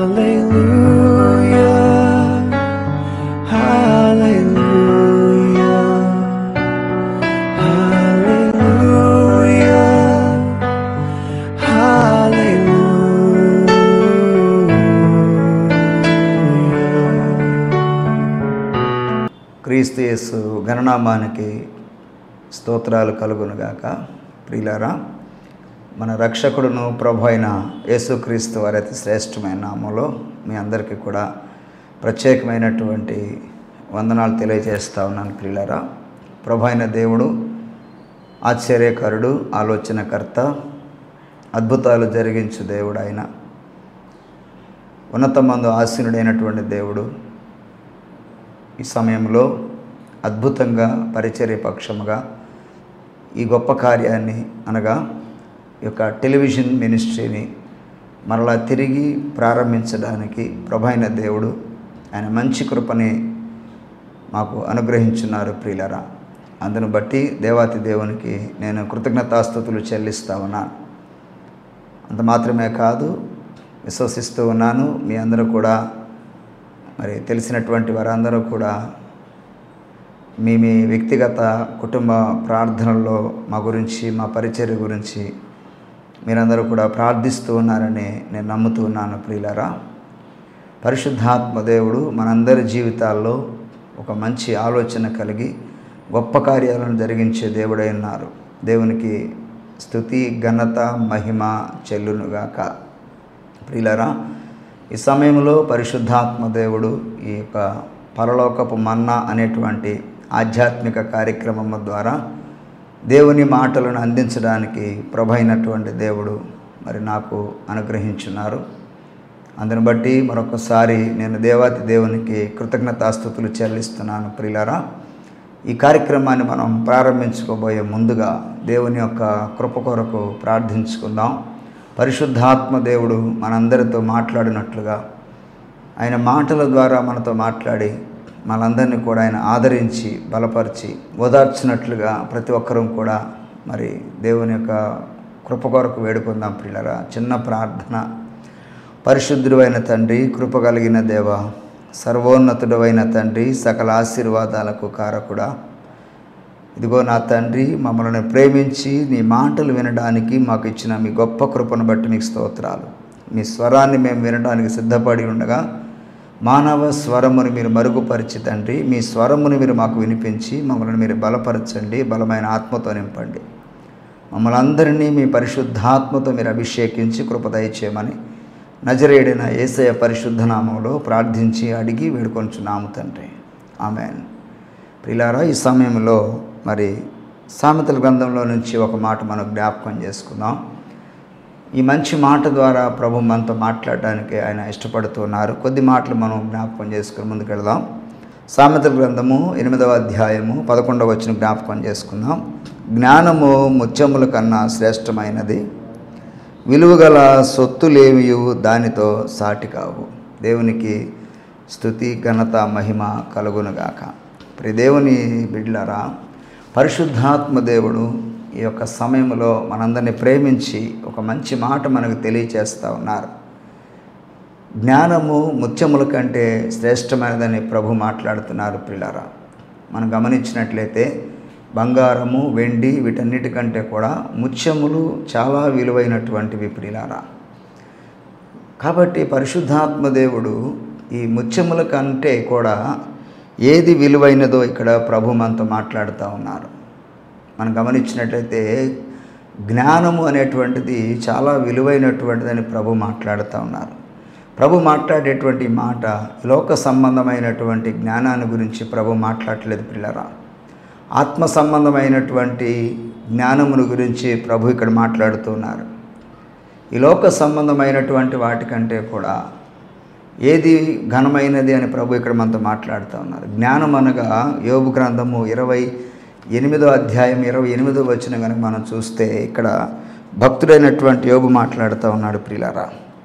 Hallelujah. Hallelujah. Hallelujah. క్రీస్తు యేసు గణనామానికి స్తోత్రాలు కలుగునుగాక ప్రియులారా మన రక్షకుడును ప్రభు అయిన యేసుక్రీస్తు వారి అతి శ్రేష్టమైన నామంలో మీ అందరికీ కూడా ప్రత్యేకమైనటువంటి వందనాలు తెలియజేస్తా ఉన్నాను ప్రియులారా ప్రభు అయిన దేవుడు ఆశ్చర్యకరుడు ఆలోచనకర్త అద్భుతాలు జరిగించు దేవుడు ఆయన ఉన్నతమందు ఆసీనుడైనటువంటి దేవుడు ఈ సమయంలో అద్భుతంగా పరిచర్య పక్షముగా ఈ గొప్ప కార్యాన్ని అనగా ఈ యొక్క టెలివిజన్ మినిస్ట్రీని మరలా తిరిగి ప్రారంభించడానికి ప్రభైన దేవుడు ఆయన మంచి కృపని మాకు అనుగ్రహించున్నారు ప్రియులరా అందును బట్టి దేవాతి దేవునికి నేను కృతజ్ఞతాస్థుతులు చెల్లిస్తా ఉన్నాను అంత మాత్రమే కాదు విశ్వసిస్తూ ఉన్నాను మీ అందరూ కూడా మరి తెలిసినటువంటి వారందరూ కూడా మీ మీ వ్యక్తిగత కుటుంబ ప్రార్థనల్లో మా గురించి మా పరిచర్య గురించి మీరందరూ కూడా ప్రార్థిస్తూ ఉన్నారని నేను నమ్ముతూ ఉన్నాను ప్రియులరా పరిశుద్ధాత్మ దేవుడు మనందరి జీవితాల్లో ఒక మంచి ఆలోచన కలిగి గొప్ప కార్యాలను జరిగించే దేవుడై ఉన్నారు దేవునికి స్థుతి ఘనత మహిమ చెల్లునుగాక ప్రియులరా ఈ సమయంలో పరిశుద్ధాత్మ దేవుడు ఈ యొక్క పరలోకపు మన్నా అనేటువంటి ఆధ్యాత్మిక కార్యక్రమం ద్వారా దేవుని మాటలను అందించడానికి ప్రభైనటువంటి దేవుడు మరి నాకు అనుగ్రహించున్నారు అందుని బట్టి మరొకసారి నేను దేవాతి దేవునికి కృతజ్ఞతాస్థుతులు చెల్లిస్తున్నాను ప్రియులరా ఈ కార్యక్రమాన్ని మనం ప్రారంభించుకోబోయే ముందుగా దేవుని యొక్క కృప కొరకు ప్రార్థించుకుందాం పరిశుద్ధాత్మ దేవుడు మనందరితో మాట్లాడినట్లుగా ఆయన మాటల ద్వారా మనతో మాట్లాడి మనందరినీ కూడా ఆయన ఆదరించి బలపరిచి ఓదార్చినట్లుగా ప్రతి ఒక్కరూ కూడా మరి దేవుని యొక్క కృప కొరకు వేడుకుందాం పిల్లరా చిన్న ప్రార్థన పరిశుద్ధుడైన తండ్రి కృప కలిగిన దేవ సర్వోన్నతుడైన తండ్రి సకల ఆశీర్వాదాలకు కారకుడా ఇదిగో నా తండ్రి మమ్మల్ని ప్రేమించి నీ మాటలు వినడానికి మాకు ఇచ్చిన మీ గొప్ప కృపను బట్టి మీకు స్తోత్రాలు మీ స్వరాన్ని మేము వినడానికి సిద్ధపడి ఉండగా మానవ స్వరముని మీరు మరుగుపరిచి తండ్రి మీ స్వరముని మీరు మాకు వినిపించి మమ్మల్ని మీరు బలపరచండి బలమైన ఆత్మతో నింపండి మమ్మల్ని అందరినీ మీ పరిశుద్ధాత్మతో మీరు అభిషేకించి కృప దయచేయమని నజరేడిన ఏసయ పరిశుద్ధ నామంలో ప్రార్థించి అడిగి వేడుకొంచున్నాము తండ్రి ఆమెన్ ప్రిలారా ఈ సమయంలో మరి సామెతల గ్రంథంలో నుంచి ఒక మాట మనం జ్ఞాపకం చేసుకుందాం ఈ మంచి మాట ద్వారా ప్రభు మనతో మాట్లాడడానికి ఆయన ఇష్టపడుతున్నారు కొద్ది మాటలు మనం జ్ఞాపకం చేసుకుని ముందుకెళ్దాం సామెతల గ్రంథము ఎనిమిదవ అధ్యాయము పదకొండవ వచ్చిన జ్ఞాపకం చేసుకుందాం జ్ఞానము ముత్యముల కన్నా శ్రేష్టమైనది విలువగల సొత్తులేమియు దానితో సాటి కావు దేవునికి స్థుతి ఘనత మహిమ కలుగునుగాక ప్రి దేవుని బిడ్లరా పరిశుద్ధాత్మ దేవుడు ఈ యొక్క సమయంలో మనందరినీ ప్రేమించి ఒక మంచి మాట మనకు తెలియచేస్తూ ఉన్నారు జ్ఞానము ముత్యముల కంటే శ్రేష్టమైనదని ప్రభు మాట్లాడుతున్నారు పిల్లరా మనం గమనించినట్లయితే బంగారము వెండి వీటన్నిటికంటే కూడా ముత్యములు చాలా విలువైనటువంటివి ప్రియులారా కాబట్టి పరిశుద్ధాత్మ దేవుడు ఈ ముత్యముల కంటే కూడా ఏది విలువైనదో ఇక్కడ ప్రభు మనతో మాట్లాడుతూ ఉన్నారు మనం గమనించినట్లయితే జ్ఞానము అనేటువంటిది చాలా విలువైనటువంటిదని ప్రభు మాట్లాడుతూ ఉన్నారు ప్రభు మాట్లాడేటువంటి మాట లోక సంబంధమైనటువంటి జ్ఞానాన్ని గురించి ప్రభు మాట్లాడలేదు పిల్లరా ఆత్మ సంబంధమైనటువంటి జ్ఞానమును గురించి ప్రభు ఇక్కడ మాట్లాడుతున్నారు ఈ లోక సంబంధమైనటువంటి వాటికంటే కూడా ఏది ఘనమైనది అని ప్రభు ఇక్కడ మనతో మాట్లాడుతూ ఉన్నారు జ్ఞానం అనగా యోగు గ్రంథము ఇరవై ఎనిమిదో అధ్యాయం ఇరవై ఎనిమిదో వచ్చిన కనుక మనం చూస్తే ఇక్కడ భక్తుడైనటువంటి యోగు మాట్లాడుతూ ఉన్నాడు ప్రియులారా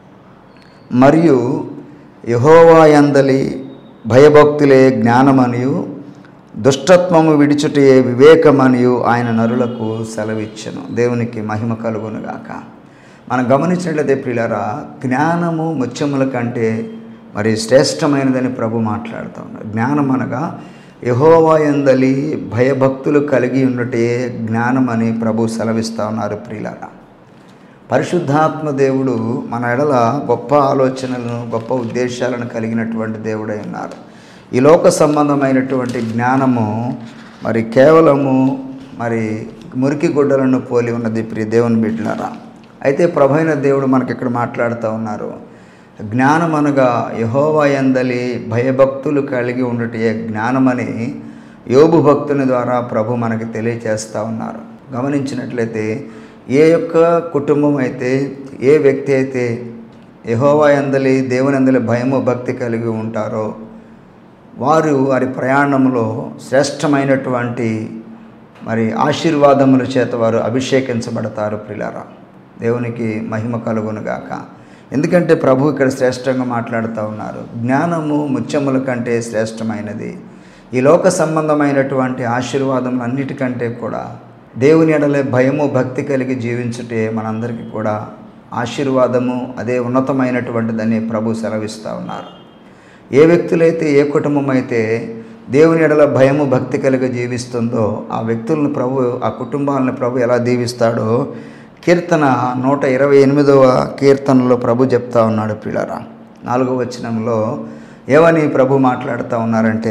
మరియు యహోవాయందలి భయభక్తులే జ్ఞానమనియు దుష్టత్వము విడిచుటే వివేకమనియు ఆయన నరులకు సెలవిచ్చను దేవునికి మహిమ కలుగునుగాక మనం గమనించినట్లయితే ప్రియులారా జ్ఞానము ముత్యముల కంటే మరి శ్రేష్టమైనదని ప్రభు మాట్లాడుతూ ఉన్నారు జ్ఞానం అనగా యహోవా ఎందలి భయభక్తులు కలిగి ఉండటే జ్ఞానం అని ప్రభు సెలవిస్తూ ఉన్నారు ప్రియులారా పరిశుద్ధాత్మ దేవుడు మన ఎడల గొప్ప ఆలోచనలను గొప్ప ఉద్దేశాలను కలిగినటువంటి దేవుడై ఉన్నారు ఈ లోక సంబంధమైనటువంటి జ్ఞానము మరి కేవలము మరి మురికి గుడ్డలను పోలి ఉన్నది ప్రియ దేవుని బిడ్డలారా అయితే ప్రభైన దేవుడు మనకి ఇక్కడ మాట్లాడుతూ ఉన్నారు జ్ఞానం అనగా యహోవా ఎందలి భయభక్తులు కలిగి ఉండటే జ్ఞానమని యోబు భక్తుని ద్వారా ప్రభు మనకి తెలియచేస్తూ ఉన్నారు గమనించినట్లయితే ఏ యొక్క కుటుంబం అయితే ఏ వ్యక్తి అయితే యహోవా ఎందలి దేవుని అందలి భయము భక్తి కలిగి ఉంటారో వారు వారి ప్రయాణంలో శ్రేష్టమైనటువంటి మరి ఆశీర్వాదముల చేత వారు అభిషేకించబడతారు ప్రిలారా దేవునికి మహిమ కలుగునుగాక ఎందుకంటే ప్రభు ఇక్కడ శ్రేష్టంగా మాట్లాడుతూ ఉన్నారు జ్ఞానము ముత్యముల కంటే శ్రేష్టమైనది ఈ లోక సంబంధమైనటువంటి ఆశీర్వాదములు అన్నిటికంటే కూడా దేవుని ఎడలే భయము భక్తి కలిగి జీవించుటే మనందరికీ కూడా ఆశీర్వాదము అదే ఉన్నతమైనటువంటిదని ప్రభు సెలవిస్తూ ఉన్నారు ఏ వ్యక్తులైతే ఏ కుటుంబం అయితే దేవుని ఎడల భయము భక్తి కలిగి జీవిస్తుందో ఆ వ్యక్తులను ప్రభు ఆ కుటుంబాలను ప్రభు ఎలా దీవిస్తాడో కీర్తన నూట ఇరవై ఎనిమిదవ కీర్తనలో ప్రభు చెప్తా ఉన్నాడు పిల్లరా నాలుగవ వచనంలో ఏమని ప్రభు మాట్లాడుతూ ఉన్నారంటే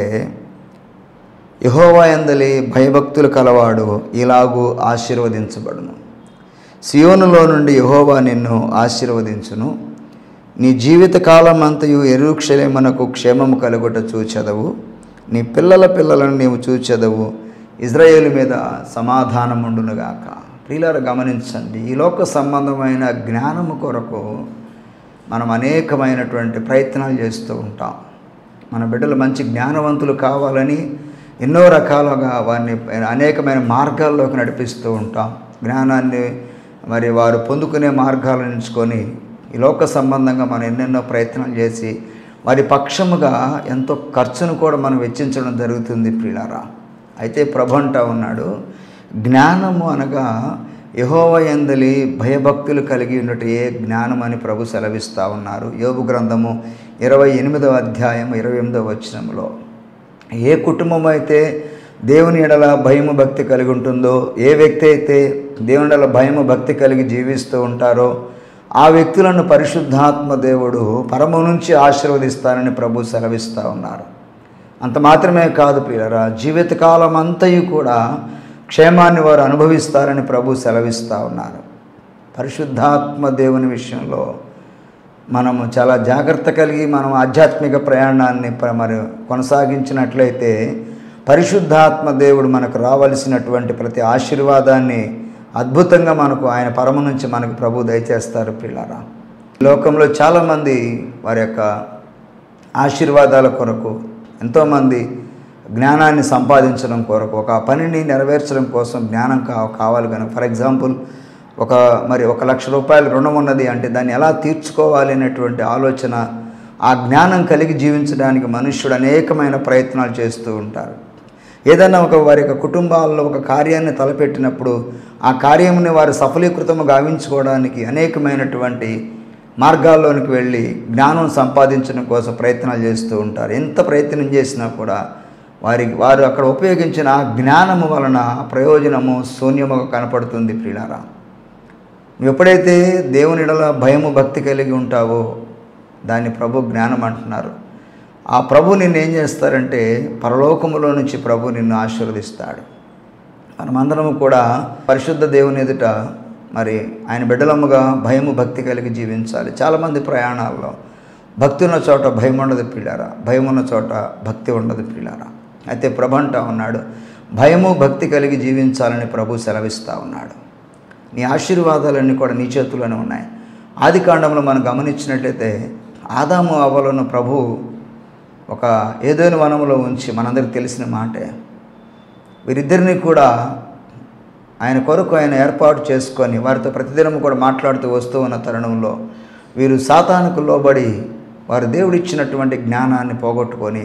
యహోవా ఎందలి భయభక్తులు కలవాడు ఇలాగూ ఆశీర్వదించబడును సియోనులో నుండి యహోవా నిన్ను ఆశీర్వదించును నీ జీవితకాలం అంతయు ఎరుక్షలేమనకు క్షేమము కలుగుట చూచెదవు నీ పిల్లల పిల్లలను నీవు చూచెదవు ఇజ్రాయేలు మీద సమాధానం ఉండునుగాక ప్రియులారు గమనించండి ఈ లోక సంబంధమైన జ్ఞానము కొరకు మనం అనేకమైనటువంటి ప్రయత్నాలు చేస్తూ ఉంటాం మన బిడ్డలు మంచి జ్ఞానవంతులు కావాలని ఎన్నో రకాలుగా వారిని అనేకమైన మార్గాల్లోకి నడిపిస్తూ ఉంటాం జ్ఞానాన్ని మరి వారు పొందుకునే మార్గాలను ఎంచుకొని ఈ లోక సంబంధంగా మనం ఎన్నెన్నో ప్రయత్నాలు చేసి వారి పక్షముగా ఎంతో ఖర్చును కూడా మనం వెచ్చించడం జరుగుతుంది ప్రియులారా అయితే ప్రభు అంటా ఉన్నాడు జ్ఞానము అనగా యహోవ ఎందలి భయభక్తులు కలిగి ఉన్నట్టు ఏ జ్ఞానం అని ప్రభు సెలవిస్తూ ఉన్నారు యోగు గ్రంథము ఇరవై ఎనిమిదవ అధ్యాయం ఇరవై ఎనిమిదవ వచనంలో ఏ కుటుంబం అయితే దేవుని ఎడల భయము భక్తి కలిగి ఉంటుందో ఏ వ్యక్తి అయితే దేవుని ఎడల భయము భక్తి కలిగి జీవిస్తూ ఉంటారో ఆ వ్యక్తులను పరిశుద్ధాత్మ దేవుడు పరము నుంచి ఆశీర్వదిస్తారని ప్రభు సెలవిస్తూ ఉన్నారు అంత మాత్రమే కాదు ప్రియులరా జీవితకాలం అంతయు కూడా క్షేమాన్ని వారు అనుభవిస్తారని ప్రభు సెలవిస్తూ ఉన్నారు పరిశుద్ధాత్మ దేవుని విషయంలో మనము చాలా జాగ్రత్త కలిగి మనం ఆధ్యాత్మిక ప్రయాణాన్ని ప్ర- మరి కొనసాగించినట్లయితే పరిశుద్ధాత్మ దేవుడు మనకు రావలసినటువంటి ప్రతి ఆశీర్వాదాన్ని అద్భుతంగా మనకు ఆయన పరమ నుంచి మనకు ప్రభు దయచేస్తారు పిల్లరా ఈ లోకంలో చాలామంది వారి యొక్క ఆశీర్వాదాల కొరకు ఎంతోమంది జ్ఞానాన్ని సంపాదించడం కొరకు ఒక పనిని నెరవేర్చడం కోసం జ్ఞానం కా కావాలి కనుక ఫర్ ఎగ్జాంపుల్ ఒక మరి ఒక లక్ష రూపాయలు రుణం ఉన్నది అంటే దాన్ని ఎలా తీర్చుకోవాలి అనేటువంటి ఆలోచన ఆ జ్ఞానం కలిగి జీవించడానికి మనుష్యుడు అనేకమైన ప్రయత్నాలు చేస్తూ ఉంటారు ఏదైనా ఒక వారి యొక్క కుటుంబాల్లో ఒక కార్యాన్ని తలపెట్టినప్పుడు ఆ కార్యముని వారు సఫలీకృతము గావించుకోవడానికి అనేకమైనటువంటి మార్గాల్లోనికి వెళ్ళి జ్ఞానం సంపాదించడం కోసం ప్రయత్నాలు చేస్తూ ఉంటారు ఎంత ప్రయత్నం చేసినా కూడా వారి వారు అక్కడ ఉపయోగించిన ఆ జ్ఞానము వలన ప్రయోజనము శూన్యముగా కనపడుతుంది ప్రియులారా నువ్వు ఎప్పుడైతే దేవుని ఎడల భయము భక్తి కలిగి ఉంటావో దాన్ని ప్రభు జ్ఞానం అంటున్నారు ఆ ప్రభు నిన్ను ఏం చేస్తారంటే పరలోకములో నుంచి ప్రభు నిన్ను ఆశీర్వదిస్తాడు మనమందరము కూడా పరిశుద్ధ దేవుని ఎదుట మరి ఆయన బిడ్డలముగా భయము భక్తి కలిగి జీవించాలి చాలామంది ప్రయాణాల్లో భక్తి ఉన్న చోట భయం ఉండదు పిల్లారా భయం ఉన్న చోట భక్తి ఉండదు పిల్లారా అయితే ప్రభు అంటా ఉన్నాడు భయము భక్తి కలిగి జీవించాలని ప్రభు సెలవిస్తూ ఉన్నాడు నీ ఆశీర్వాదాలన్నీ కూడా నీ చేతుల్లోనే ఉన్నాయి ఆది కాండంలో మనం గమనించినట్లయితే ఆదాము అవ్వలను ప్రభు ఒక ఏదైనా వనంలో ఉంచి మనందరికి తెలిసిన మాటే వీరిద్దరిని కూడా ఆయన కొరకు ఆయన ఏర్పాటు చేసుకొని వారితో ప్రతిదినం కూడా మాట్లాడుతూ వస్తూ ఉన్న తరుణంలో వీరు సాతానుకు లోబడి వారు దేవుడిచ్చినటువంటి జ్ఞానాన్ని పోగొట్టుకొని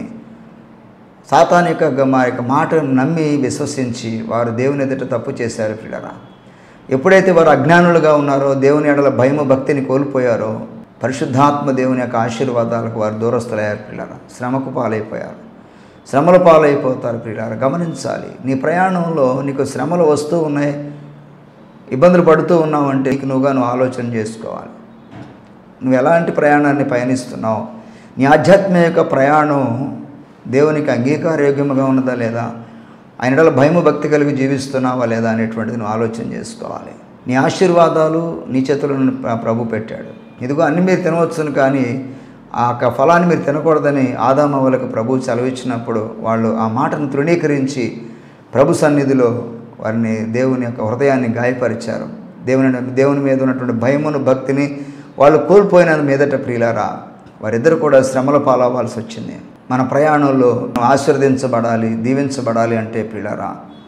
సాతాన్ యొక్క గ- మా యొక్క మాటను నమ్మి విశ్వసించి వారు దేవుని ఎదుట తప్పు చేశారు పిల్లరా ఎప్పుడైతే వారు అజ్ఞానులుగా ఉన్నారో దేవుని ఎడల భయము భక్తిని కోల్పోయారో పరిశుద్ధాత్మ దేవుని యొక్క ఆశీర్వాదాలకు వారు దూరస్తులయ్యారు పిల్లరా శ్రమకు పాలైపోయారు శ్రమల పాలైపోతారు ప్రియులారా గమనించాలి నీ ప్రయాణంలో నీకు శ్రమలు వస్తూ ఉన్నాయి ఇబ్బందులు పడుతూ ఉన్నావు అంటే నీకు నువ్వుగా నువ్వు ఆలోచన చేసుకోవాలి నువ్వు ఎలాంటి ప్రయాణాన్ని పయనిస్తున్నావు నీ ఆధ్యాత్మిక ప్రయాణం దేవునికి అంగీకారయోగ్యముగా ఉన్నదా లేదా ఆయన ఎడల భయము భక్తి కలిగి జీవిస్తున్నావా లేదా అనేటువంటిది నువ్వు ఆలోచన చేసుకోవాలి నీ ఆశీర్వాదాలు నీ చేతులను ప్ర- ప్రభు పెట్టాడు ఇదిగో అన్ని మీరు తినవచ్చును కానీ ఆ యొక్క ఫలాన్ని మీరు తినకూడదని ఆదామవులకు ప్రభు సెలవిచ్చినప్పుడు వాళ్ళు ఆ మాటను తృణీకరించి ప్రభు సన్నిధిలో వారిని దేవుని యొక్క హృదయాన్ని గాయపరిచారు దేవుని దేవుని మీద ఉన్నటువంటి భయమును భక్తిని వాళ్ళు కోల్పోయిన మీదట ప్రియులారా వారిద్దరు కూడా శ్రమల పాలవ్వాల్సి వచ్చింది మన ప్రయాణంలో మనం ఆశీర్వదించబడాలి దీవించబడాలి అంటే ప్రియులారా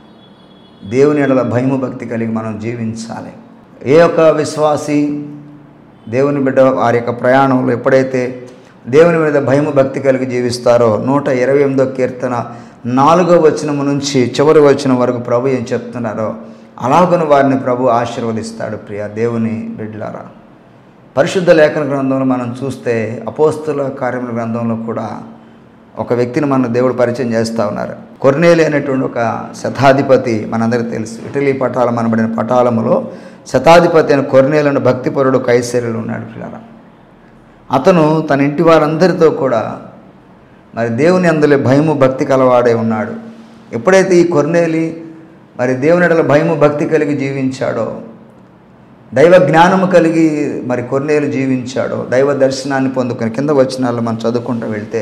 దేవుని ఎడల భయము భక్తి కలిగి మనం జీవించాలి ఏ ఒక్క విశ్వాసి దేవుని బిడ్డ వారి యొక్క ప్రయాణంలో ఎప్పుడైతే దేవుని మీద భయము భక్తి కలిగి జీవిస్తారో నూట ఇరవై ఎనిమిదో కీర్తన నాలుగో వచనము నుంచి చివరి వచనం వరకు ప్రభు ఏం చెప్తున్నారో అలాగను వారిని ప్రభు ఆశీర్వదిస్తాడు ప్రియ దేవుని బిడ్డలారా పరిశుద్ధ లేఖన గ్రంథంలో మనం చూస్తే అపోస్తుల కార్యముల గ్రంథంలో కూడా ఒక వ్యక్తిని మన దేవుడు పరిచయం చేస్తూ ఉన్నారు కొర్నేలి అనేటువంటి ఒక శతాధిపతి మనందరికీ తెలుసు ఇటలీ పటాలం అనబడిన పటాలములో శతాధిపతి అయిన కొర్నేలను భక్తిపరుడు కైసర్యులు ఉన్నాడు పిల్లరా అతను తన ఇంటి వారందరితో కూడా మరి దేవుని అందులో భయము భక్తి కలవాడే ఉన్నాడు ఎప్పుడైతే ఈ కొర్నేలి మరి దేవుని ఎడల భయము భక్తి కలిగి జీవించాడో దైవ జ్ఞానము కలిగి మరి కొన్నేలు జీవించాడో దైవ దర్శనాన్ని పొందుకొని కింద వచనాల్లో మనం చదువుకుంటూ వెళ్తే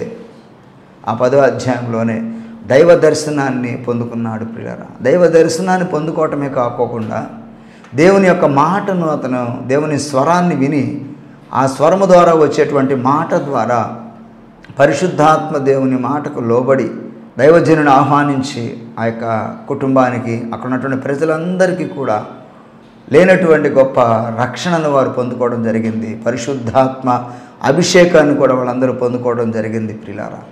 ఆ పదో అధ్యాయంలోనే దైవ దర్శనాన్ని పొందుకున్నాడు ప్రియులరా దైవ దర్శనాన్ని పొందుకోవటమే కాకోకుండా దేవుని యొక్క మాటను అతను దేవుని స్వరాన్ని విని ఆ స్వరము ద్వారా వచ్చేటువంటి మాట ద్వారా పరిశుద్ధాత్మ దేవుని మాటకు లోబడి దైవజనుని ఆహ్వానించి ఆ యొక్క కుటుంబానికి అక్కడ ఉన్నటువంటి ప్రజలందరికీ కూడా లేనటువంటి గొప్ప రక్షణను వారు పొందుకోవడం జరిగింది పరిశుద్ధాత్మ అభిషేకాన్ని కూడా వాళ్ళందరూ పొందుకోవడం జరిగింది ప్రిలారా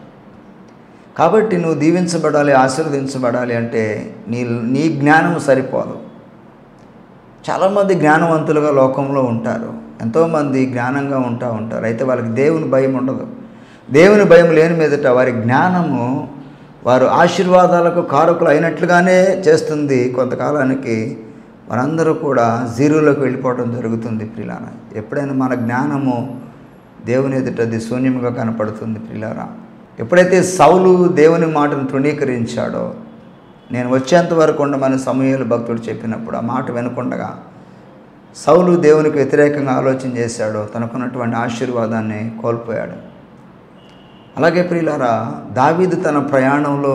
కాబట్టి నువ్వు దీవించబడాలి ఆశీర్వదించబడాలి అంటే నీ నీ జ్ఞానం సరిపోదు చాలామంది జ్ఞానవంతులుగా లోకంలో ఉంటారు ఎంతోమంది జ్ఞానంగా ఉంటా ఉంటారు అయితే వాళ్ళకి దేవుని భయం ఉండదు దేవుని భయం లేని మీదట వారి జ్ఞానము వారు ఆశీర్వాదాలకు కారకులు అయినట్లుగానే చేస్తుంది కొంతకాలానికి వారందరూ కూడా జీరోలోకి వెళ్ళిపోవడం జరుగుతుంది ప్రిలారా ఎప్పుడైనా మన జ్ఞానము దేవుని ఎదుట అది శూన్యముగా కనపడుతుంది ప్రిలారా ఎప్పుడైతే సౌలు దేవుని మాటను తృణీకరించాడో నేను వచ్చేంత వరకు ఉండమని సమూహలు భక్తుడు చెప్పినప్పుడు ఆ మాట వినకుండగా సౌలు దేవునికి వ్యతిరేకంగా ఆలోచన చేశాడో తనకున్నటువంటి ఆశీర్వాదాన్ని కోల్పోయాడు అలాగే ప్రియులారా దావీదు తన ప్రయాణంలో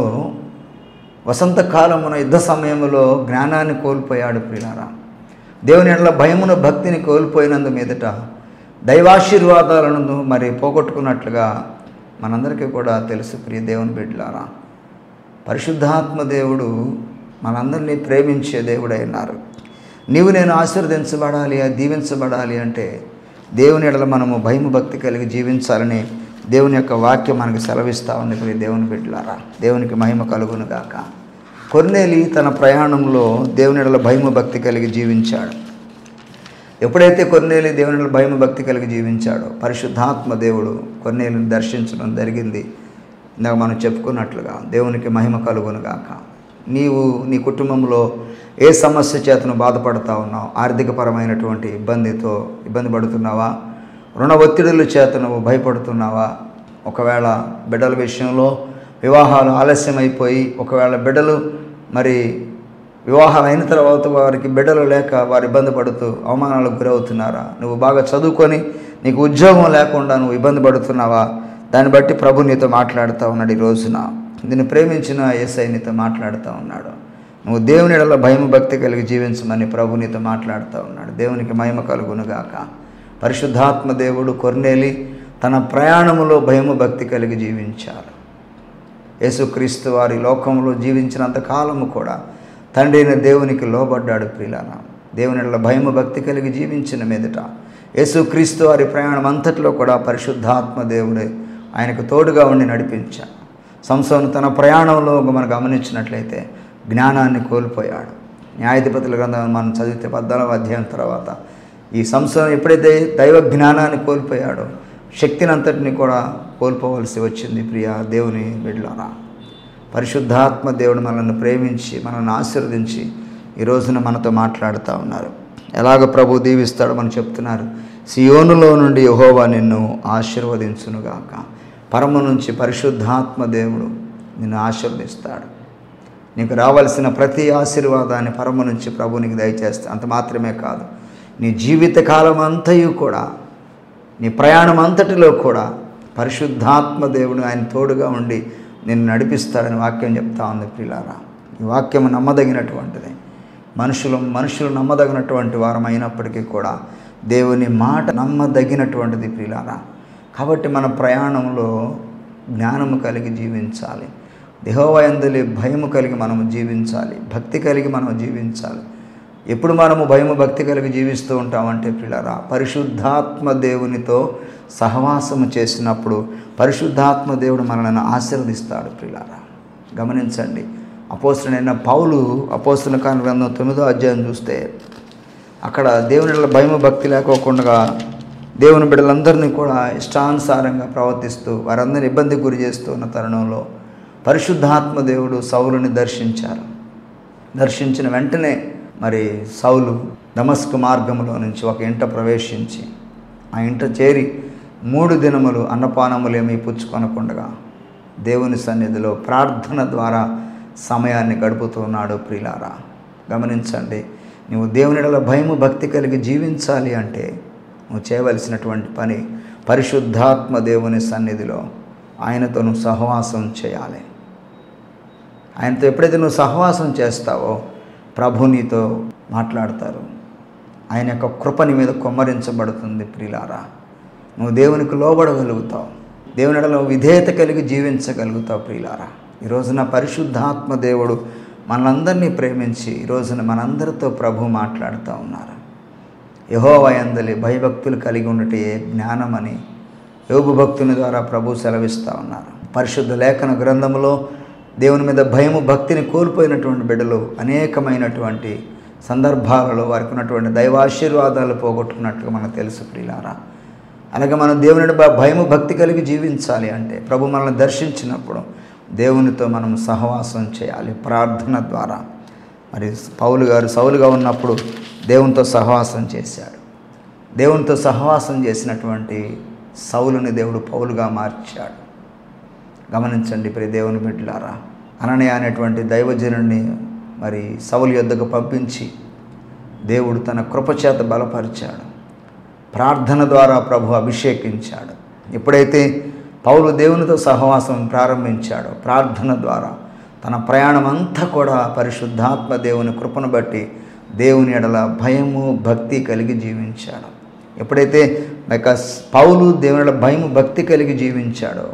వసంతకాలమున యుద్ధ సమయంలో జ్ఞానాన్ని కోల్పోయాడు ప్రియులారా దేవుని ఎడల భయమును భక్తిని కోల్పోయినందు మీదట దైవాశీర్వాదాలను మరి పోగొట్టుకున్నట్లుగా మనందరికీ కూడా తెలుసు ప్రియ దేవుని బిడ్డలారా పరిశుద్ధాత్మ దేవుడు మనందరినీ ప్రేమించే దేవుడై ఉన్నారు నీవు నేను ఆశీర్వదించబడాలి దీవించబడాలి అంటే దేవుని ఎడల మనము భయము భక్తి కలిగి జీవించాలని దేవుని యొక్క వాక్యం మనకు సెలవిస్తూ ఉంది ప్రియ దేవుని బిడ్డలారా దేవునికి మహిమ కలుగును గాక కొన్నేలి తన ప్రయాణంలో దేవుని ఎడల భయము భక్తి కలిగి జీవించాడు ఎప్పుడైతే కొన్నేలి దేవుని ఎడల భయము భక్తి కలిగి జీవించాడో పరిశుద్ధాత్మ దేవుడు కొన్నేలిని దర్శించడం జరిగింది ఇందాక మనం చెప్పుకున్నట్లుగా దేవునికి మహిమ కలుగును గాక నీవు నీ కుటుంబంలో ఏ సమస్య చేతను బాధపడతా ఉన్నావు ఆర్థికపరమైనటువంటి ఇబ్బందితో ఇబ్బంది పడుతున్నావా రుణ ఒత్తిడుల చేత నువ్వు భయపడుతున్నావా ఒకవేళ బిడ్డల విషయంలో వివాహాలు ఆలస్యమైపోయి ఒకవేళ బిడ్డలు మరి వివాహం అయిన తర్వాత వారికి బిడ్డలు లేక వారు ఇబ్బంది పడుతూ అవమానాలకు గురవుతున్నారా నువ్వు బాగా చదువుకొని నీకు ఉద్యోగం లేకుండా నువ్వు ఇబ్బంది పడుతున్నావా దాన్ని బట్టి ప్రభు నీతో మాట్లాడుతూ ఉన్నాడు ఈ రోజున నిన్ను ప్రేమించిన ఏసై నీతో మాట్లాడుతూ ఉన్నాడు నువ్వు దేవుని ఎడల భయము భక్తి కలిగి జీవించమని ప్రభు నీతో మాట్లాడుతూ ఉన్నాడు దేవునికి మహిమ కలుగునుగాక పరిశుద్ధాత్మ దేవుడు కొర్నేలి తన ప్రయాణములో భయము భక్తి కలిగి జీవించారు యేసుక్రీస్తు వారి లోకంలో జీవించినంత కాలము కూడా తండ్రి అయిన దేవునికి లోబడ్డాడు ప్రియులాన దేవుని ఎడల భయము భక్తి కలిగి జీవించిన మీదట యేసుక్రీస్తు వారి ప్రయాణం అంతట్లో కూడా పరిశుద్ధాత్మ దేవుడే ఆయనకు తోడుగా ఉండి నడిపించాడు సంసోను తన ప్రయాణంలో మనం గమనించినట్లయితే జ్ఞానాన్ని కోల్పోయాడు న్యాయాధిపతుల గ్రంథం మనం చదివితే పద్నాలుగు అధ్యాయం తర్వాత ఈ సంవత్సరం ఎప్పుడైతే దైవ జ్ఞానాన్ని కోల్పోయాడో శక్తిని అంతటిని కూడా కోల్పోవలసి వచ్చింది ప్రియ దేవుని బిడ్డలారా పరిశుద్ధాత్మ దేవుడు మనల్ని ప్రేమించి మనల్ని ఆశీర్వదించి ఈ రోజున మనతో మాట్లాడుతూ ఉన్నారు ఎలాగ ప్రభు దీవిస్తాడో మనం చెప్తున్నారు సియోనులో నుండి యహోవా నిన్ను ఆశీర్వదించునుగాక పరమ నుంచి పరిశుద్ధాత్మ దేవుడు నిన్ను ఆశీర్వదిస్తాడు నీకు రావాల్సిన ప్రతి ఆశీర్వాదాన్ని పరమ నుంచి ప్రభు నీకు దయచేస్తా అంత మాత్రమే కాదు నీ జీవితకాలం అంతయు కూడా నీ ప్రయాణం అంతటిలో కూడా పరిశుద్ధాత్మ దేవుడు ఆయన తోడుగా ఉండి నిన్ను నడిపిస్తాడని వాక్యం చెప్తా ఉంది ప్రిలారా ఈ వాక్యం నమ్మదగినటువంటిది మనుషులు మనుషులు నమ్మదగినటువంటి వారం అయినప్పటికీ కూడా దేవుని మాట నమ్మదగినటువంటిది ప్రిలారా కాబట్టి మన ప్రయాణంలో జ్ఞానము కలిగి జీవించాలి దేహోవయందులి భయము కలిగి మనము జీవించాలి భక్తి కలిగి మనం జీవించాలి ఎప్పుడు మనము భయము భక్తి కలిగి జీవిస్తూ ఉంటామంటే పిల్లరా పరిశుద్ధాత్మ దేవునితో సహవాసము చేసినప్పుడు పరిశుద్ధాత్మ దేవుడు మనల్ని ఆశీర్వదిస్తాడు పిల్లరా గమనించండి అపోస్తుడైన పౌలు అపోస్తుల కాని గ్రంథం తొమ్మిదో అధ్యాయం చూస్తే అక్కడ దేవుని భయము భక్తి లేకోకుండా దేవుని బిడ్డలందరినీ కూడా ఇష్టానుసారంగా ప్రవర్తిస్తూ వారందరిని ఇబ్బంది గురి చేస్తూ ఉన్న తరుణంలో పరిశుద్ధాత్మ దేవుడు సౌలుని దర్శించారు దర్శించిన వెంటనే మరి సౌలు దమస్కు మార్గంలో నుంచి ఒక ఇంట ప్రవేశించి ఆ ఇంట చేరి మూడు దినములు అన్నపానములేమీ పుచ్చుకొనకుండగా దేవుని సన్నిధిలో ప్రార్థన ద్వారా సమయాన్ని గడుపుతున్నాడు ప్రిలారా గమనించండి నువ్వు దేవునిడల భయము భక్తి కలిగి జీవించాలి అంటే నువ్వు చేయవలసినటువంటి పని పరిశుద్ధాత్మ దేవుని సన్నిధిలో ఆయనతో నువ్వు సహవాసం చేయాలి ఆయనతో ఎప్పుడైతే నువ్వు సహవాసం చేస్తావో ప్రభు నీతో మాట్లాడతారు ఆయన యొక్క కృప నీ మీద కొమ్మరించబడుతుంది ప్రిలారా నువ్వు దేవునికి లోబడగలుగుతావు దేవుని ఎడల విధేయత కలిగి జీవించగలుగుతావు ప్రియులారా ఈ రోజున పరిశుద్ధాత్మ దేవుడు మనందరినీ ప్రేమించి ఈ రోజున మనందరితో ప్రభు మాట్లాడుతూ ఉన్నారు యహోవయందలి భయభక్తులు కలిగి ఉండటే జ్ఞానమని యోగు భక్తుని ద్వారా ప్రభు సెలవిస్తూ ఉన్నారు పరిశుద్ధ లేఖన గ్రంథములో దేవుని మీద భయము భక్తిని కోల్పోయినటువంటి బిడ్డలు అనేకమైనటువంటి సందర్భాలలో వారికి ఉన్నటువంటి దైవాశీర్వాదాలు పోగొట్టుకున్నట్టుగా మనకు తెలుసు ప్రియులారా అలాగే మనం దేవుని బ- భయము భక్తి కలిగి జీవించాలి అంటే ప్రభు మనల్ని దర్శించినప్పుడు దేవునితో మనం సహవాసం చేయాలి ప్రార్థన ద్వారా మరి పౌలు గారు సౌలుగా ఉన్నప్పుడు దేవునితో సహవాసం చేశాడు దేవునితో సహవాసం చేసినటువంటి సౌలుని దేవుడు పౌలుగా మార్చాడు గమనించండి ప్రియ దేవుని బిడ్డలారా అననయ అనేటువంటి దైవజనుడిని మరి సౌలు యొద్దకు పంపించి దేవుడు తన కృపచేత బలపరిచాడు ప్రార్థన ద్వారా ప్రభు అభిషేకించాడు ఎప్పుడైతే పౌలు దేవునితో సహవాసం ప్రారంభించాడో ప్రార్థన ద్వారా తన ప్రయాణం అంతా కూడా పరిశుద్ధాత్మ దేవుని కృపను బట్టి దేవుని ఎడల భయము భక్తి కలిగి జీవించాడు ఎప్పుడైతే యొక్క పౌలు దేవుని ఎడల భయము భక్తి కలిగి జీవించాడో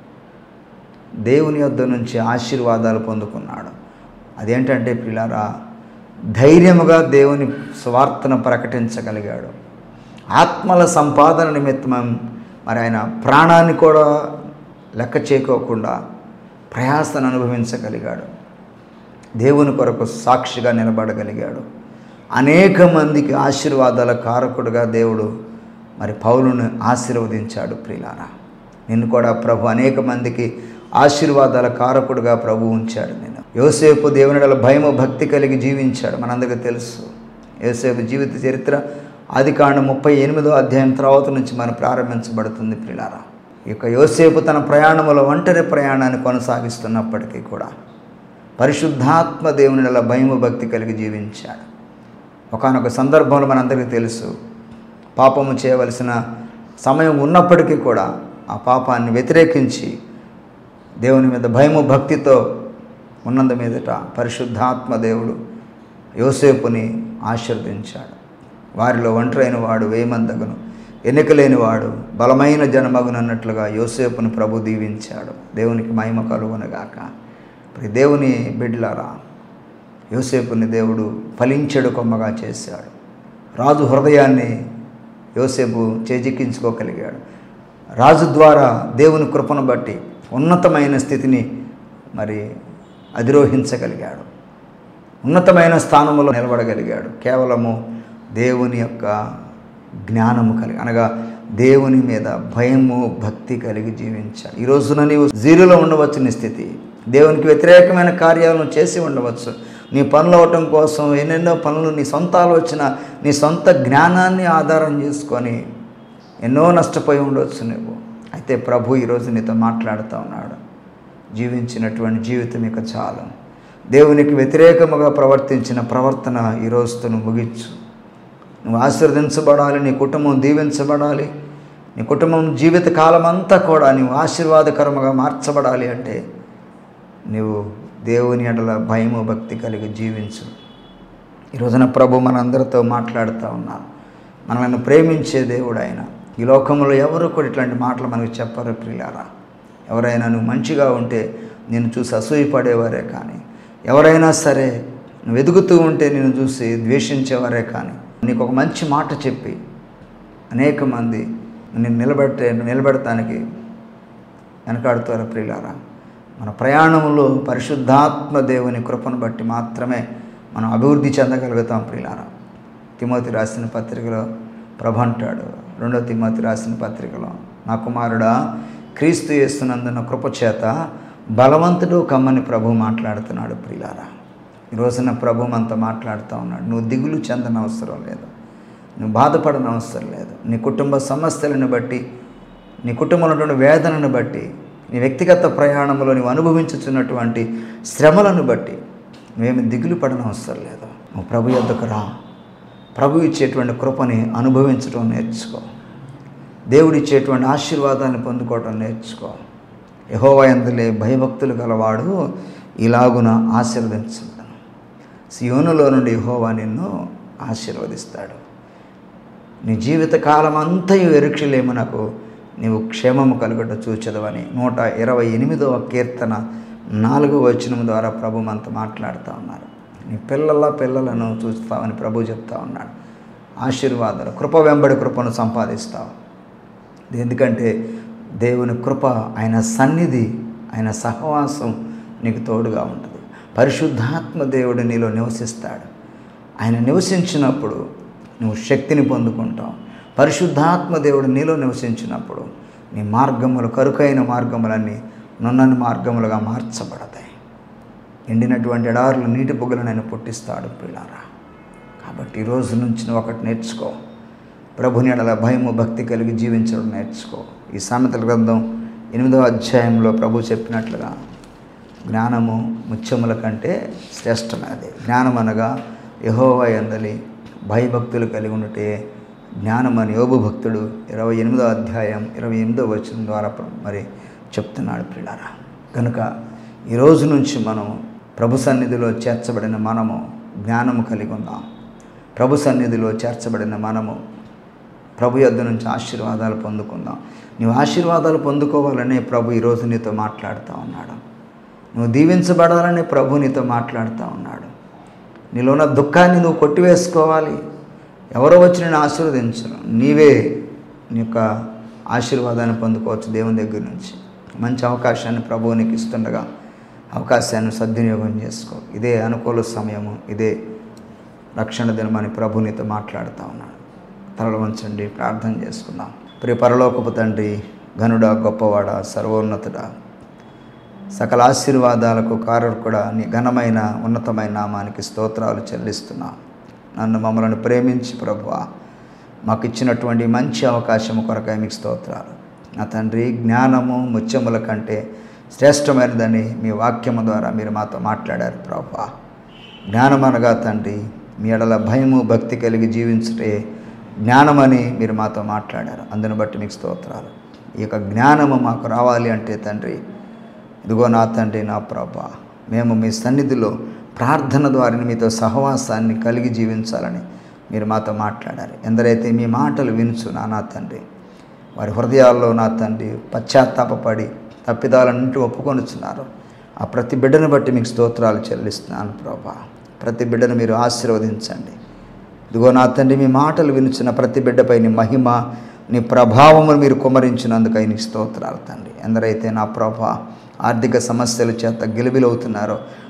దేవుని యొద్ద నుంచి ఆశీర్వాదాలు పొందుకున్నాడు అదేంటంటే పిల్లారా ధైర్యముగా దేవుని స్వార్థను ప్రకటించగలిగాడు ఆత్మల సంపాదన నిమిత్తం మరి ఆయన ప్రాణాన్ని కూడా లెక్క చేయకోకుండా ప్రయాసను అనుభవించగలిగాడు దేవుని కొరకు సాక్షిగా నిలబడగలిగాడు అనేక మందికి ఆశీర్వాదాల కారకుడుగా దేవుడు మరి పౌలును ఆశీర్వదించాడు ప్రియులారా నిన్ను కూడా ప్రభు అనేక మందికి ఆశీర్వాదాల కారకుడుగా ప్రభు ఉంచాడు నేను యోసేపు దేవునిడల భయము భక్తి కలిగి జీవించాడు మనందరికీ తెలుసు యోసేపు జీవిత చరిత్ర ఆది కాండం ముప్పై ఎనిమిదో అధ్యాయం తర్వాత నుంచి మనం ప్రారంభించబడుతుంది ప్రిలారా ఈ యొక్క యోసేపు తన ప్రయాణములో ఒంటరి ప్రయాణాన్ని కొనసాగిస్తున్నప్పటికీ కూడా పరిశుద్ధాత్మ దేవునిడల భయము భక్తి కలిగి జీవించాడు ఒకానొక సందర్భంలో మనందరికీ తెలుసు పాపము చేయవలసిన సమయం ఉన్నప్పటికీ కూడా ఆ పాపాన్ని వ్యతిరేకించి దేవుని మీద భయము భక్తితో ఉన్నందు మీదట పరిశుద్ధాత్మ దేవుడు యోసేపుని ఆశీర్వదించాడు వారిలో ఒంటరైన వాడు వేయమందగును ఎన్నికలేని వాడు బలమైన జనమగును అన్నట్లుగా యోసేపును ప్రభు దీవించాడు దేవునికి మహిమ కలుగునగాక ఇప్పుడు దేవుని బిడ్డలారా యోసేపుని దేవుడు ఫలించెడు కొమ్మగా చేశాడు రాజు హృదయాన్ని యోసేపు చేజిక్కించుకోగలిగాడు రాజు ద్వారా దేవుని కృపను బట్టి ఉన్నతమైన స్థితిని మరి అధిరోహించగలిగాడు ఉన్నతమైన స్థానంలో నిలబడగలిగాడు కేవలము దేవుని యొక్క జ్ఞానము కలిగి అనగా దేవుని మీద భయము భక్తి కలిగి జీవించాలి ఈ రోజున నీవు జీరోలో ఉండవచ్చు నీ స్థితి దేవునికి వ్యతిరేకమైన కార్యాలను చేసి ఉండవచ్చు నీ పనులు అవటం కోసం ఎన్నెన్నో పనులు నీ సొంత ఆలోచన నీ సొంత జ్ఞానాన్ని ఆధారం చేసుకొని ఎన్నో నష్టపోయి ఉండవచ్చు నువ్వు అయితే ప్రభు ఈరోజు నీతో మాట్లాడుతూ ఉన్నాడు జీవించినటువంటి జీవితం ఇక చాలు దేవునికి వ్యతిరేకముగా ప్రవర్తించిన ప్రవర్తన ఈ రోజుతో నువ్వు ముగించు నువ్వు ఆశీర్వదించబడాలి నీ కుటుంబం దీవించబడాలి నీ కుటుంబం జీవిత కాలం అంతా కూడా నువ్వు ఆశీర్వాదకరముగా మార్చబడాలి అంటే నువ్వు దేవుని ఎడల భయము భక్తి కలిగి జీవించు ఈ రోజున ప్రభు మనందరితో మాట్లాడుతూ ఉన్నారు మనల్ని ప్రేమించే దేవుడు ఆయన ఈ లోకంలో ఎవరు కూడా ఇట్లాంటి మాటలు మనకు చెప్పరు ప్రియులారా ఎవరైనా నువ్వు మంచిగా ఉంటే నేను చూసి అసూయపడేవారే కానీ ఎవరైనా సరే నువ్వు ఎదుగుతూ ఉంటే నేను చూసి ద్వేషించేవారే కానీ నీకు ఒక మంచి మాట చెప్పి అనేక మంది నేను నిలబెట్టే నిలబెడటానికి వెనకాడుతారు ప్రియులారా మన ప్రయాణంలో పరిశుద్ధాత్మ దేవుని కృపను బట్టి మాత్రమే మనం అభివృద్ధి చెందగలుగుతాం ప్రియులారా తిమోతి రాసిన పత్రికలో ప్రభ అంటాడు రెండో తిమోతి రాసిన పత్రికలో నా కుమారుడా క్రీస్తు చేస్తున్నందున కృపచేత బలవంతుడు కమ్మని ప్రభు మాట్లాడుతున్నాడు ప్రియులారా ఈ రోజున ప్రభు మనతో మాట్లాడుతూ ఉన్నాడు నువ్వు దిగులు చెందన అవసరం లేదు నువ్వు బాధపడన అవసరం లేదు నీ కుటుంబ సమస్యలను బట్టి నీ కుటుంబంలో ఉన్నటువంటి వేదనను బట్టి నీ వ్యక్తిగత ప్రయాణంలో నువ్వు అనుభవించుతున్నటువంటి శ్రమలను బట్టి నువ్వేమి దిగులు పడన అవసరం లేదు నువ్వు ప్రభు యొద్దకు రా ప్రభు ఇచ్చేటువంటి కృపని అనుభవించడం నేర్చుకో దేవుడు ఇచ్చేటువంటి ఆశీర్వాదాన్ని పొందుకోవడం నేర్చుకో యహోవయందులే భయభక్తులు గలవాడు ఇలాగున ఆశీర్వదించబడను సియోనులో నుండి యహోవా నిన్ను ఆశీర్వదిస్తాడు నీ జీవిత కాలం అంతయు ఎరుక్షలేమునకు నీవు క్షేమము కలుగట చూచదవని నూట ఇరవై ఎనిమిదవ కీర్తన నాలుగవ వచనం ద్వారా ప్రభు మనతో మాట్లాడుతూ ఉన్నారు నీ పిల్లల పిల్లలను చూస్తావని ప్రభు చెప్తా ఉన్నాడు ఆశీర్వాదాలు కృప వెంబడి కృపను సంపాదిస్తావు ఎందుకంటే దేవుని కృప ఆయన సన్నిధి ఆయన సహవాసం నీకు తోడుగా ఉంటుంది పరిశుద్ధాత్మ దేవుడు నీలో నివసిస్తాడు ఆయన నివసించినప్పుడు నువ్వు శక్తిని పొందుకుంటావు పరిశుద్ధాత్మ దేవుడు నీలో నివసించినప్పుడు నీ మార్గములు కరుకైన మార్గములన్నీ నున్నని మార్గములుగా మార్చబడతాయి ఎండినటువంటి ఎడారులు నీటి పొగలను ఆయన పుట్టిస్తాడు పిల్లారా కాబట్టి ఈ రోజు నుంచి నువ్వు ఒకటి నేర్చుకో ప్రభుని ఎడల భయము భక్తి కలిగి జీవించడం నేర్చుకో ఈ సామెతల గ్రంథం ఎనిమిదవ అధ్యాయంలో ప్రభు చెప్పినట్లుగా జ్ఞానము ముత్యముల కంటే శ్రేష్టమైనది జ్ఞానం అనగా యహోవా ఎందలి భయభక్తులు కలిగి ఉంటే జ్ఞానం అని యోబు భక్తుడు ఇరవై ఎనిమిదో అధ్యాయం ఇరవై ఎనిమిదో వచనం ద్వారా మరి చెప్తున్నాడు పిల్లారా కనుక ఈ రోజు నుంచి మనం ప్రభు సన్నిధిలో చేర్చబడిన మనము జ్ఞానము కలిగి ఉందాం ప్రభు సన్నిధిలో చేర్చబడిన మనము ప్రభు యొద్ద నుంచి ఆశీర్వాదాలు పొందుకుందాం నువ్వు ఆశీర్వాదాలు పొందుకోవాలనే ప్రభు ఈరోజు నీతో మాట్లాడుతూ ఉన్నాడు నువ్వు దీవించబడాలని ప్రభు నీతో మాట్లాడుతూ ఉన్నాడు నీలో ఉన్న దుఃఖాన్ని నువ్వు కొట్టివేసుకోవాలి ఎవరో వచ్చి నేను ఆశీర్వదించను నీవే నీ యొక్క ఆశీర్వాదాన్ని పొందుకోవచ్చు దేవుని దగ్గర నుంచి మంచి అవకాశాన్ని ప్రభువు నీకు ఇస్తుండగా అవకాశాన్ని సద్వినియోగం చేసుకో ఇదే అనుకూల సమయము ఇదే రక్షణ దినమని ప్రభు నీతో మాట్లాడుతూ ఉన్నాడు తలలు వంచండి ప్రార్థన చేసుకుందాం ప్రియ పరలోకపు తండ్రి ఘనుడా గొప్పవాడ సర్వోన్నతుడా సకల ఆశీర్వాదాలకు కారకుడా నీ ఘనమైన ఉన్నతమైన నామానికి స్తోత్రాలు చెల్లిస్తున్నాం నన్ను మమ్మల్ని ప్రేమించి ప్రభువా మాకు ఇచ్చినటువంటి మంచి అవకాశం కొరకై మీకు స్తోత్రాలు నా తండ్రి జ్ఞానము ముత్యముల కంటే శ్రేష్టమైనదని మీ వాక్యము ద్వారా మీరు మాతో మాట్లాడారు ప్రభువా జ్ఞానం అనగా తండ్రి మీ ఎడల భయము భక్తి కలిగి జీవించుటే జ్ఞానమని మీరు మాతో మాట్లాడారు అందుని బట్టి మీకు స్తోత్రాలు ఈ యొక్క జ్ఞానము మాకు రావాలి అంటే తండ్రి ఇదిగో నా తండ్రి నా ప్రభా మేము మీ సన్నిధిలో ప్రార్థన ద్వారా మీతో సహవాసాన్ని కలిగి జీవించాలని మీరు మాతో మాట్లాడారు ఎందరైతే మీ మాటలు వినుచు నా నా తండ్రి వారి హృదయాల్లో నా తండ్రి పశ్చాత్తాపపడి తప్పిదాలన్నింటి ఒప్పుకొనుచున్నారు ఆ ప్రతి బిడ్డను బట్టి మీకు స్తోత్రాలు చెల్లిస్తున్నాను ప్రభా ప్రతి బిడ్డను మీరు ఆశీర్వదించండి ఇదిగో నా తండ్రి మీ మాటలు వినుచున్న ప్రతి బిడ్డపై నీ మహిమ నీ ప్రభావమును మీరు కుమరించినందుకై నీకు స్తోత్రాలు తండ్రి ఎందరైతే నా ప్రభా ఆర్థిక సమస్యల చేత గెలిబిలవుతున్నారో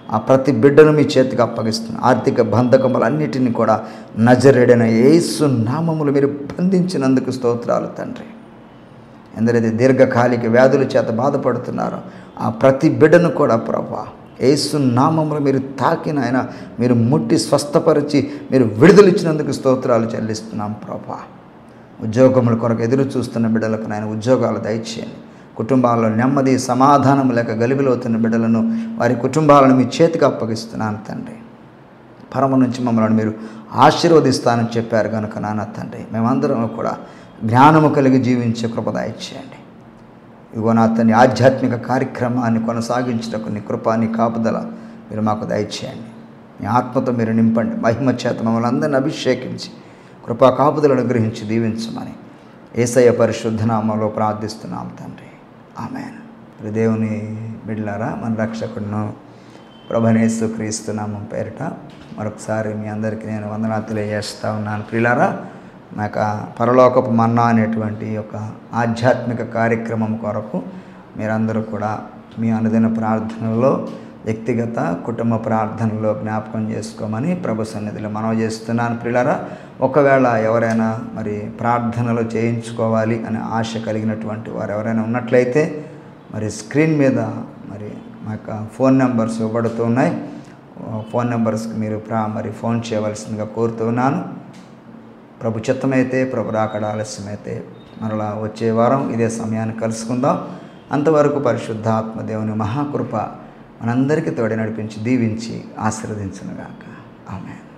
ఆ ప్రతి బిడ్డను మీ చేతికి అప్పగిస్తున్నాను ఆర్థిక బంధకములన్నిటిని కూడా నజరెడైన యేసు నామములు మీరు బంధించినందుకు స్తోత్రాలు తండ్రి ఎందరైతే దీర్ఘకాలిక వ్యాధుల చేత బాధపడుతున్నారో ఆ ప్రతి బిడ్డను కూడా ప్రభా యేసు నామములు మీరు తాకిన ఆయన మీరు ముట్టి స్వస్థపరిచి మీరు విడుదలిచ్చినందుకు స్తోత్రాలు చెల్లిస్తున్నాం ప్రభా ఉద్యోగముల కొరకు ఎదురు చూస్తున్న బిడ్డలకు నాయన ఉద్యోగాలు దయచేయండి కుటుంబాల్లో నెమ్మది సమాధానం లేక గలిబిలవుతున్న బిడ్డలను వారి కుటుంబాలను మీ చేతికి అప్పగిస్తున్నాను తండ్రి పరమ నుంచి మమ్మల్ని మీరు ఆశీర్వదిస్తానని చెప్పారు కనుక నాన్న తండ్రి మేమందరం కూడా జ్ఞానము కలిగి జీవించే కృప దయచేయండి ఇగో నా తండ్రి ఆధ్యాత్మిక కార్యక్రమాన్ని కొనసాగించటకు నీ కృప నీ కాపుదల మీరు మాకు దయచేయండి మీ ఆత్మతో మీరు నింపండి మహిమ చేత మమ్మల్ని అందరిని అభిషేకించి కృపా కాపుదలను గ్రహించి దీవించమని ఏసయ్య పరిశుద్ధ నామంలో ప్రార్థిస్తున్నాం తండ్రి ఆమెన్ దేవుని బిడ్లారా మన రక్షకుడును ప్రభనేసు క్రీస్తునామం పేరిట మరొకసారి మీ అందరికీ నేను వందనాలు తెలియజేస్తా ఉన్నాను ప్రియులారా మా యొక్క పరలోకపు మన్నా అనేటువంటి ఒక ఆధ్యాత్మిక కార్యక్రమం కొరకు మీరందరూ కూడా మీ అనుదిన ప్రార్థనలో వ్యక్తిగత కుటుంబ ప్రార్థనలో జ్ఞాపకం చేసుకోమని ప్రభు సన్నిధిలో మనవి చేస్తున్నాను ప్రియులారా ఒకవేళ ఎవరైనా మరి ప్రార్థనలు చేయించుకోవాలి అనే ఆశ కలిగినటువంటి వారు ఎవరైనా ఉన్నట్లయితే మరి స్క్రీన్ మీద మరి మా యొక్క ఫోన్ నెంబర్స్ ఇవ్వబడుతూ ఉన్నాయి ఫోన్ నెంబర్స్కి మీరు ప్రా మరి ఫోన్ చేయవలసిందిగా కోరుతున్నాను ప్రభు చిత్తమైతే ప్రభు రాకడ ఆలస్యమైతే మరలా వచ్చే వారం ఇదే సమయాన్ని కలుసుకుందాం అంతవరకు పరిశుద్ధాత్మ దేవుని మహాకృప మనందరికీ తోడి నడిపించి దీవించి ఆశీర్వదించునుగాక ఆమె